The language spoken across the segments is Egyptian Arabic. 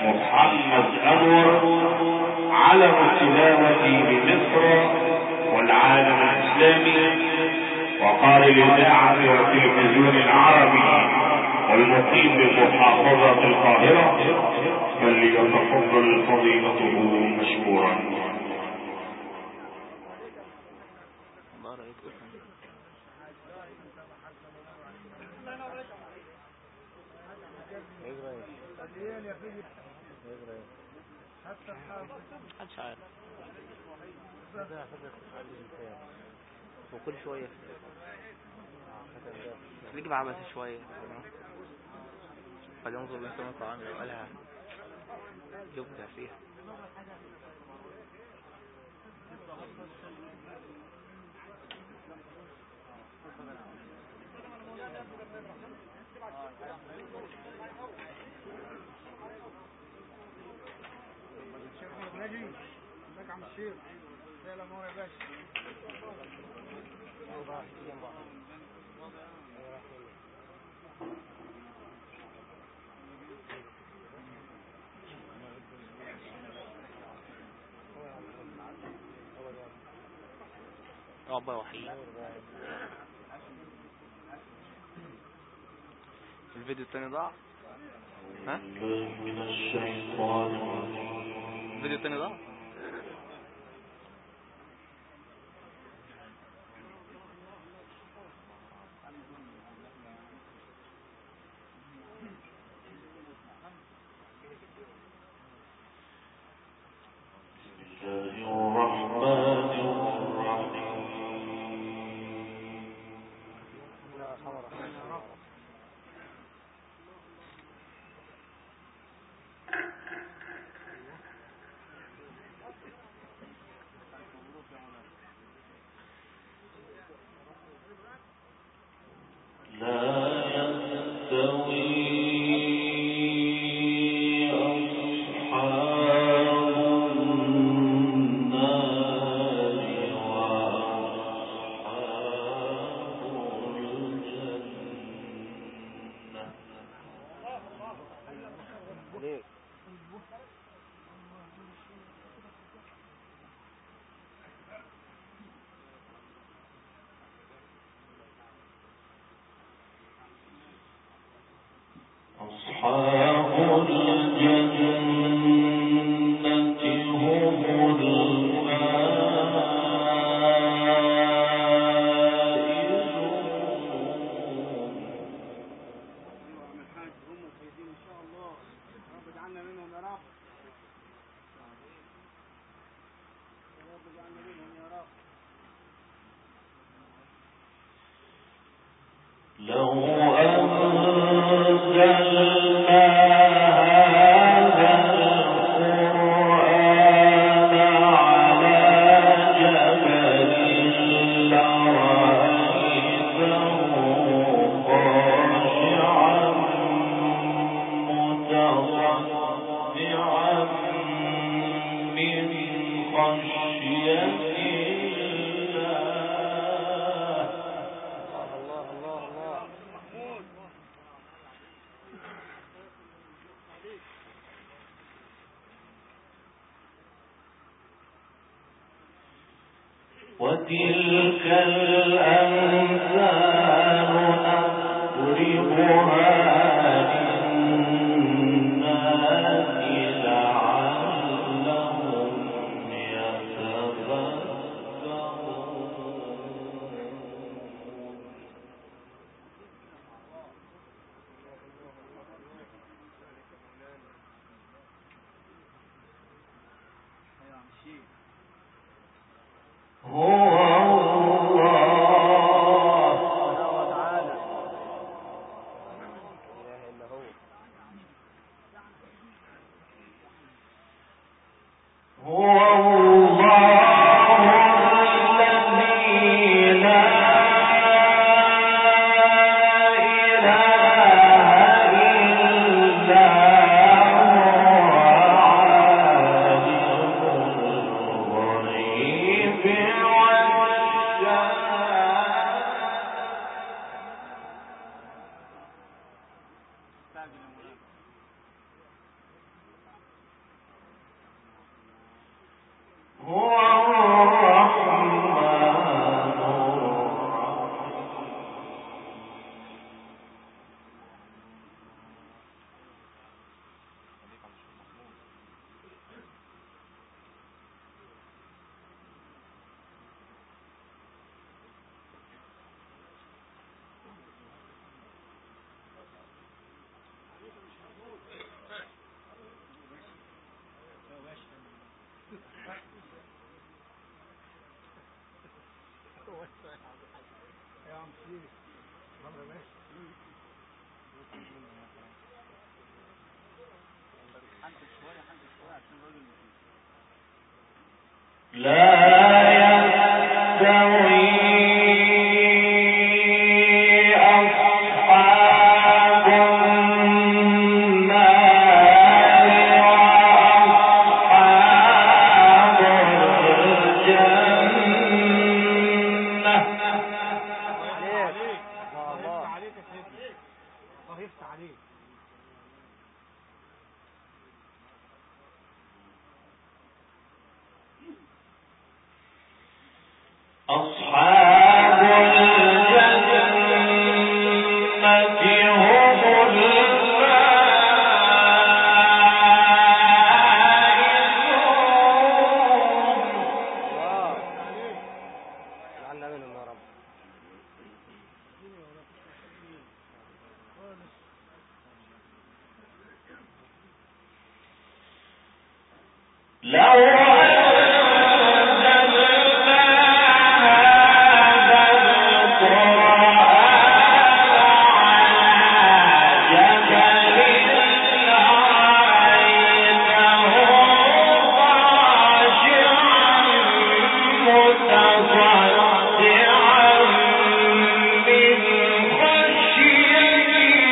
محمد أنور علم التلاوة بمصر والعالم الإسلامي وقال الإذاعة والتلفزيون العربي والمقيم بمحافظة القاهرة فليتفضل فضيلته مشكورا محدش عارف وكل شوية تلاقي بعبث شوية فلينظر الإنسان طعام قالها يبدع فيها نجي ازيك يا عم الشيخ يا الامور يا باشا ربنا وحيد الفيديو التاني ضاع ها من الشيطان الرجيم الفيديو التاني ضاع الله الرحمن الرحيم لا يستوي أصحاب النار وأصحاب الجنة أصحاب الجنة هم الفائزون من حاج هم الفايزين ان شاء الله رب اجعلنا منهم يا رب يا رب اجعلنا منهم يا رب لو أنزلنا هذا القرآن على جبل لرأيته خاشعا متصدعا من خشية الله محمود وتلك الأمثال نضربها للناس لعلهم يتفكرون يا عم الشيخ هو الله تعالى هو الله الذي لا إله إلا هو عالم الغيب والشهادة استعجل يا مولانا لا يستوي أصحاب النار وأصحاب الجنة عليك الله عليك يا سيدي الله يفتح عليك أصحاب الجنة هم الفائزون جعلنا منهم يا رب لو أنزلنا هذا القرآن على جبل لرأيته خاشعا متصدعا من خشية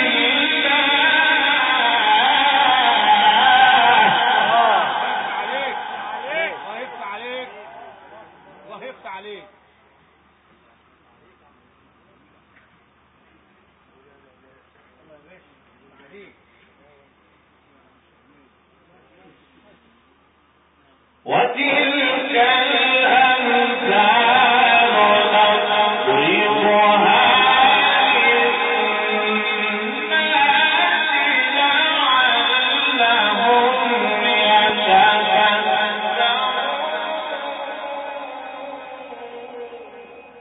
الله عليك عليك الله يفتح عليك الله يفتح عليك وتلك الأمثال نضربها للناس لعلهم يتفكرون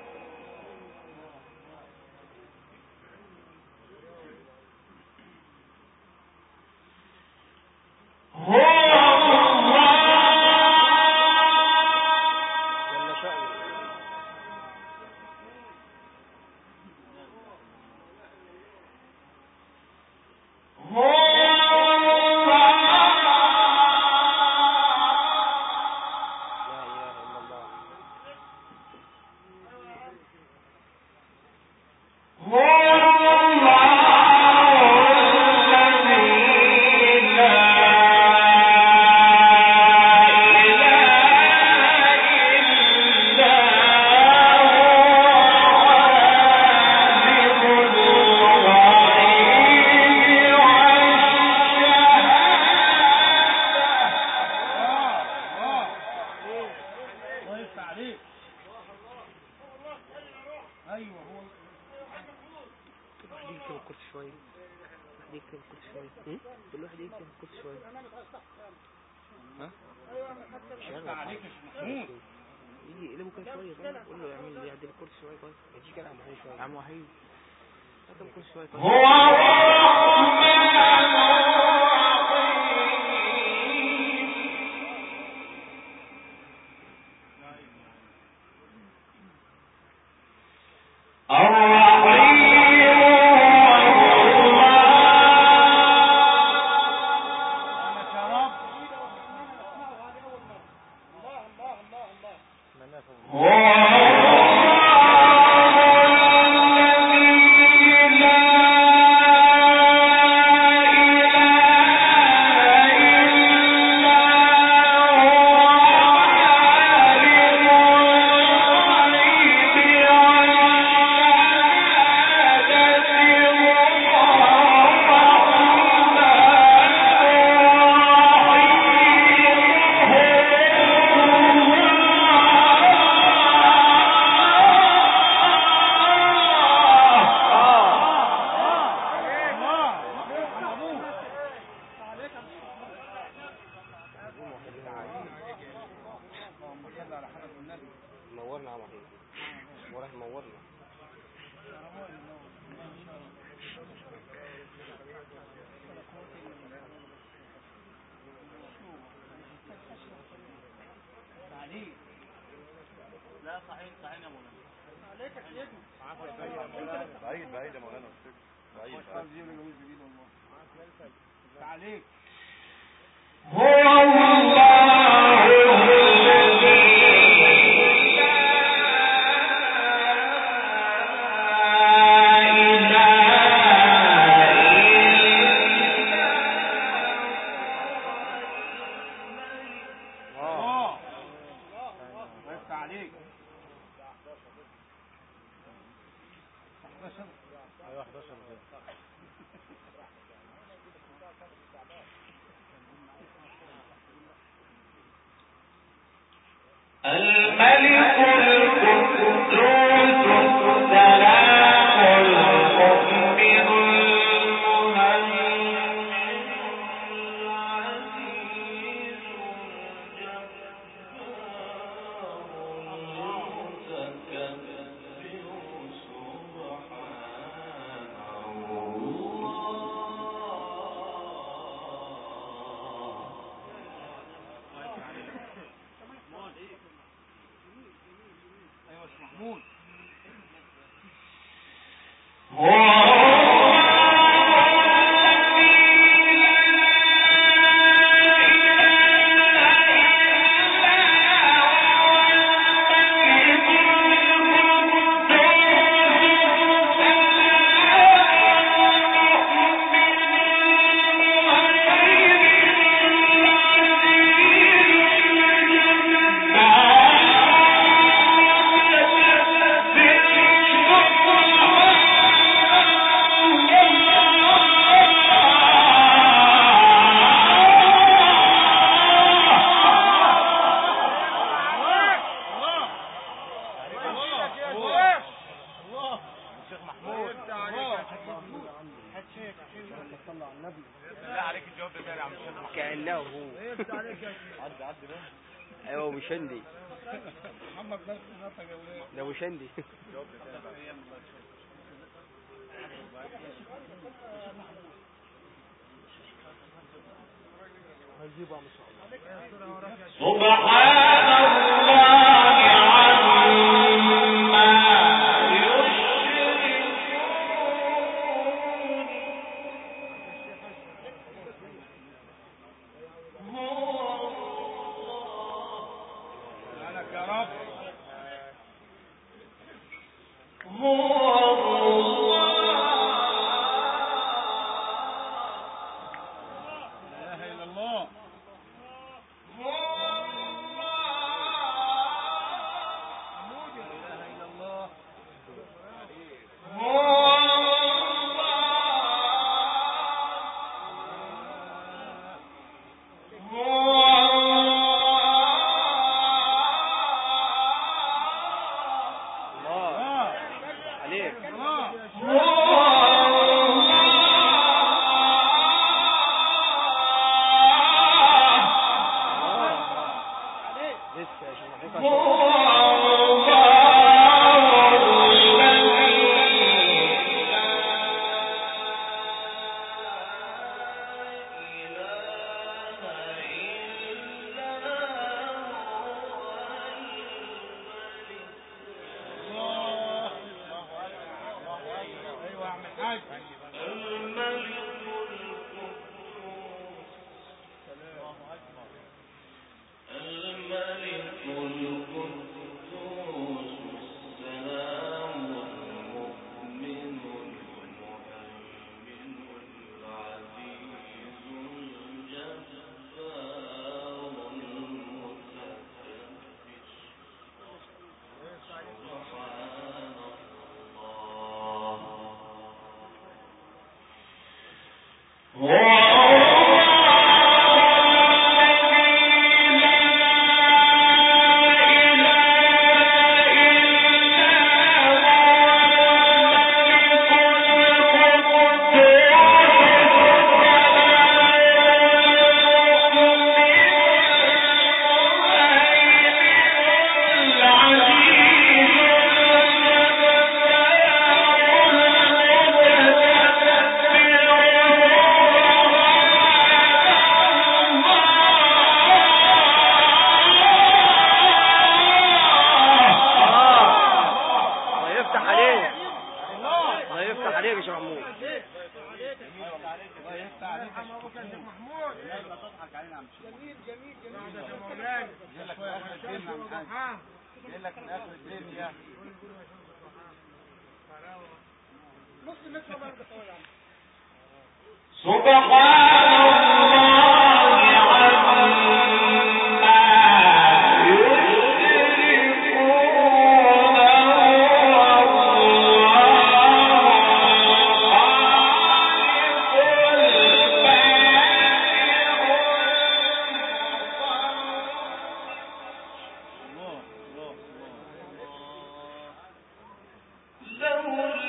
هو الله جل شأنه هو الله لا إله إلا الله هو الله الذي لا إله إلا هو عالم الغيب والشهادة الله يفتح عليك ايوه هو كل واحد يكتب الكرسي شوية واحد يكتب الكرسي شوية هم؟ كل واحد يكتب الكرسي شوية ها؟ شغل عليك يا شيخ محمود يجي يقلبه كده شوية طيب قول له يعمل لي يعدل الكرسي شوية طيب يجي كده عم وحيد شوية عم وحيد هات الكرسي شوية طيب هو الرحمن الرحيم الرحيم هو الله يا رب هو الذي لا إله إلا هو عالم الغيب والشهادة اللهم صل على حضرة النبي نورنا يا عم وحيد وراه نورنا تعليق لا صحيح صحيح يا مولانا بعيد بعيد يا مولانا بعيد عليك هو الله الذي اه بس عليك ايوه 11 كده الملك القدوس السلام المؤمن المهيمن العزيز الجبار المتكبر سبحان الله ايوه يا محمود هو الشيخ محمود بالله عليك الجواب ده تاني يا عم الشيخ محمود كأنه هو عدي عدي بقى ايوه وشندي محمد بس نطق يا ولاد ده وشندي الجواب ده تاني بقى سبحان الله عما يشركون هو الله سبحانك يا رب هو الله لا اله الا الله هو الله جميل جميل جميل يا مولانا جاي لك من اخر الدنيا يا محمد ها جاي لك من اخر الدنيا نص متر برضه يا عم سبحان الله عما يشركون الله الله الله له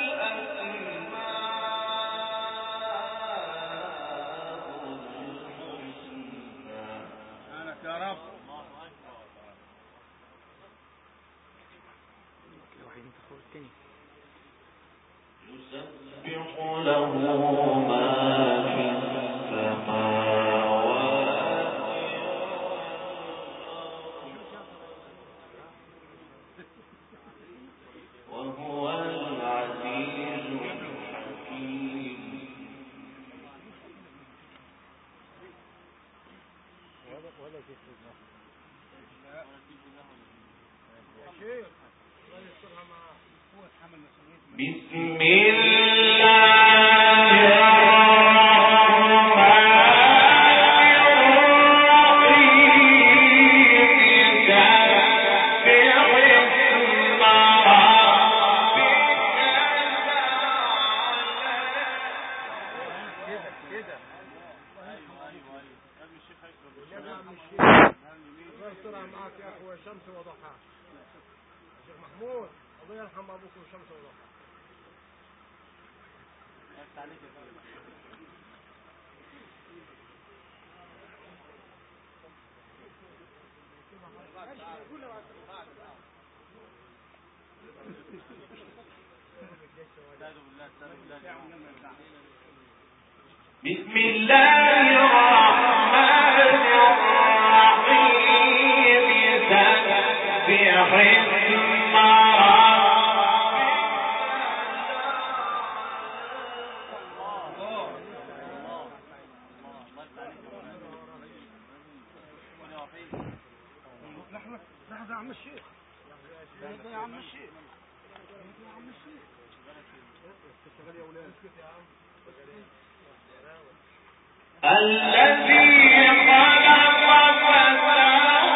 الأسماء سبحانك يا رب الواحد ينتخب التاني يسبح له ما في السماوات وهو العزيز الحكيم يا شيخ الله يسترها معاه هو اتحمل مسؤوليته بسم الله كده كده الله يسترها معاك يا اخويا شمس وضحاها شيخ محمود الله يرحم ابوكم شمس وضحاها بسم الله الرحمن الرحيم سبح اسم لحظة لحظة يا عم الشيخ لحظة يا عم الشيخ يا عم الشيخ اشتغل يا ولاد اسكت يا عم الذي خلق فسوى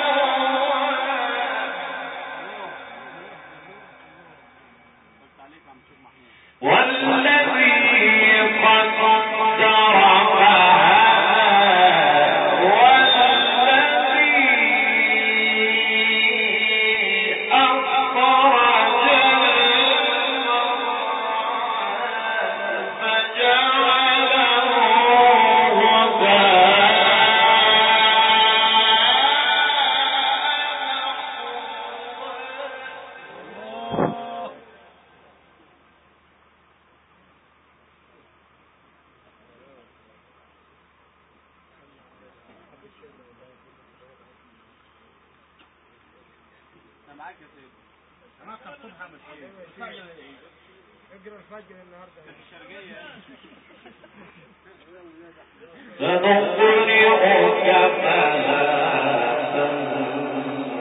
والذي قدر فهدى والذي أخرج المرعى فجعله غثاء انا معاك يا سيدي انا الصبح اعمل ايه اقرا الفجر النهارده الشرقيه سنقرئك فلا تنسى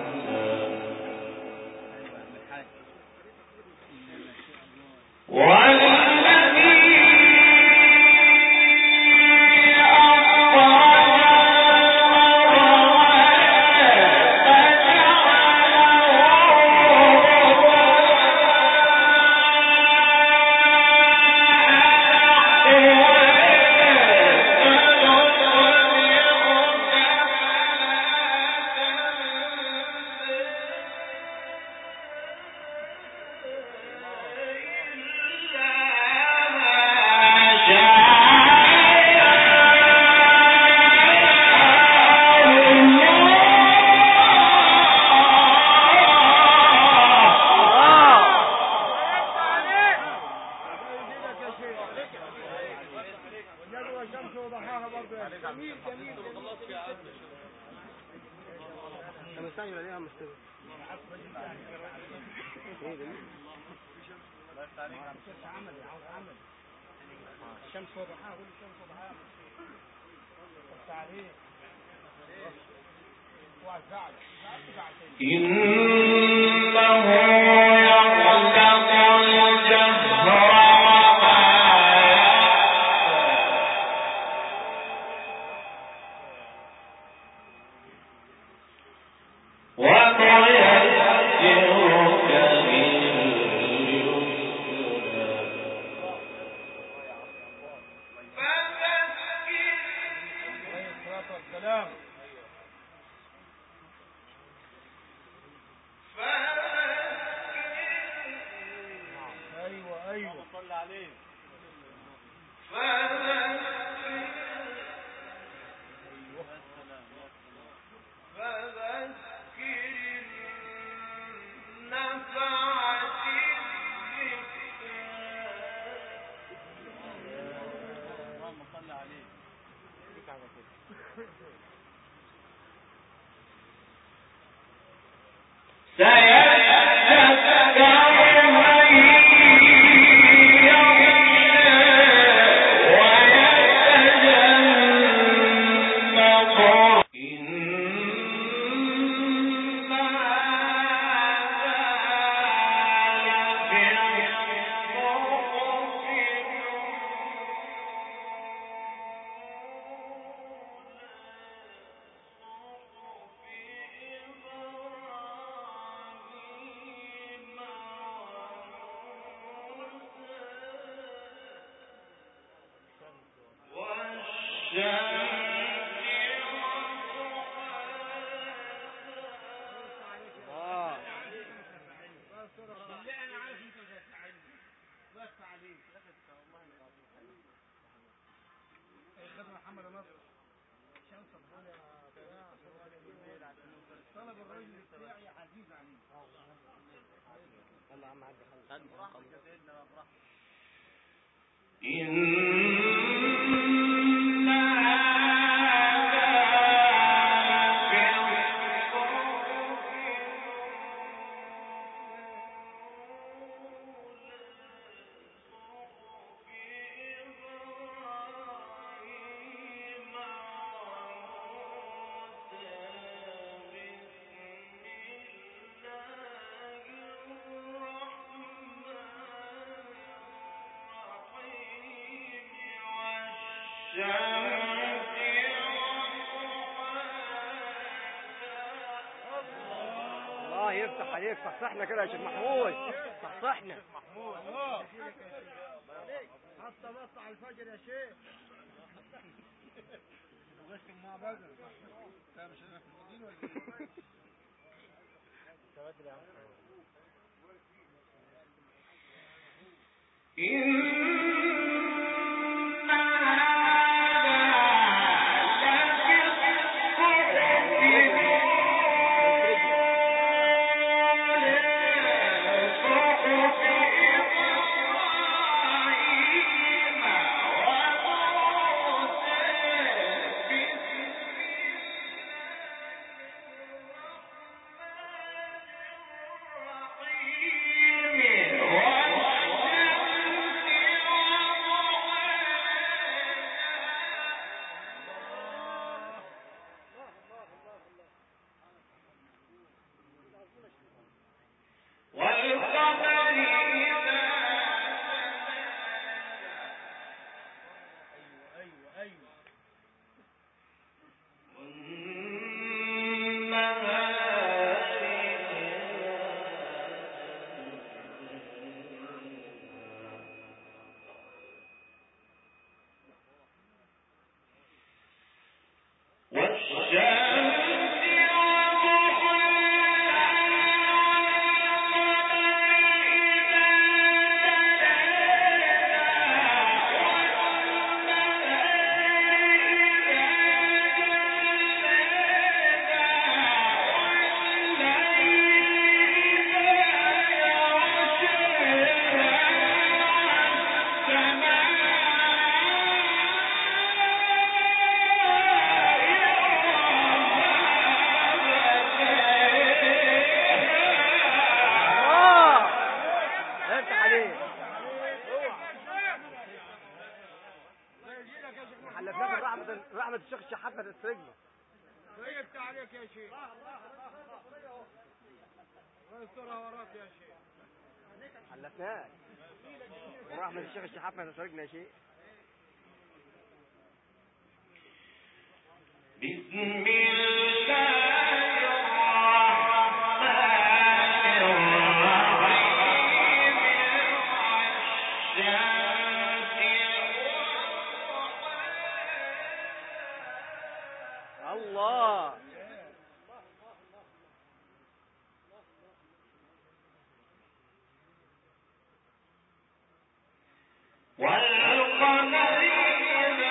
والذي أخرج والنبي والشمس وضحاها برضه يا شيخ. جميل جميل جميل طب استنى بعدين يا عم استنى ايه ده عمل عاوز عمل الشمس وضحاها قول الشمس وضحاها بس عليه إنه يعلم الجهر وما ونيسرك لليسرى عليه الصلاة والسلام ايوه ايوه صلى عليه اللهم صل عليه سيذكر من يخشى ويتجنبها اه خدمة محمد نصر شمس الدنيا طلب الرجل بتاعي عزيز عليه يلا يا عم عدي خلص سيدنا افرح الله يفتح عليك صحصحنا كده يا شيخ محمود صحصحنا الله حتى بص على الفجر يا شيخ بس مع بدر انت مش انا في المدينة ولا ايه؟ والشمس غيبت عليك يا شيخ الله يسترها وراك يا شيخ حلفناك ورحمة الشيخ الشحات ما تسرقنا شيء بسم الله الرحمن الرحيم والشمس الله والقمر إذا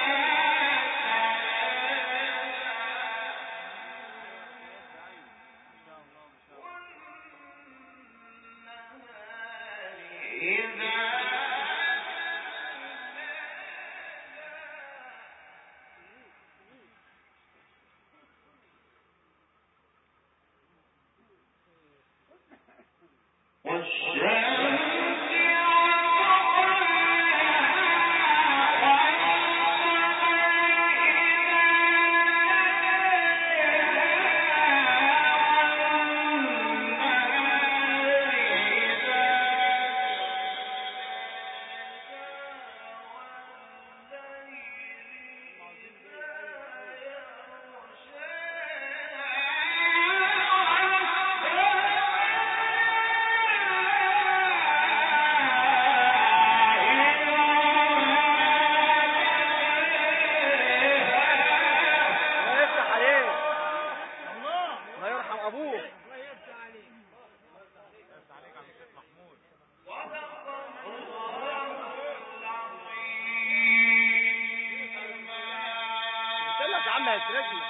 والشمس الله يفتح عليك الله يرحم ابوك قلت لك يا عم هيسرقنا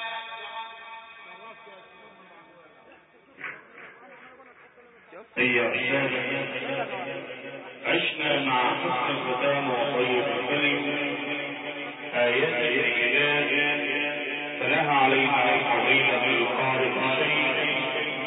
هي أستاذ عشنا مع حسن الختام وطيب الكلم آيات الإله فلها علينا الفضيلة القارئ الشيخ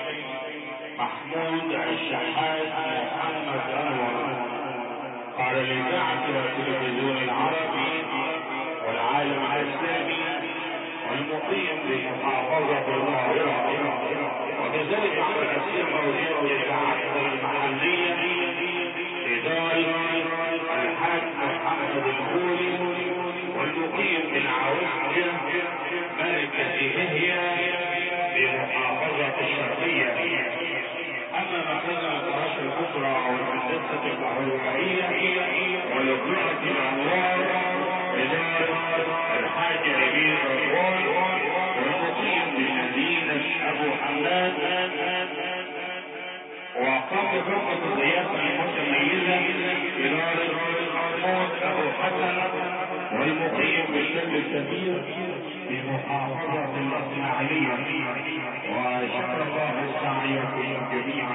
محمود الشحات محمد أنور على الإذاعة والتلفزيون العربي والعالم الإسلامي والمقيم بمحافظة القاهرة وكذلك على الأسير موجود الإذاعات المحلية إدارة الحاج محمد الخولي والمقيم بالعوجة مركز هي بمحافظة الشرقية أما مكان الفراش الأسرة أو الهندسة الكهربائية ولقاءة الأنوار إدارة الحاج أمير رضوان والمقيم بمدينة أبو حماد وقام بفرقة الضيافة المتميزة إدارة محمود أبو حسن والمقيم بالشكل الكبير بمحافظة الإسماعيلية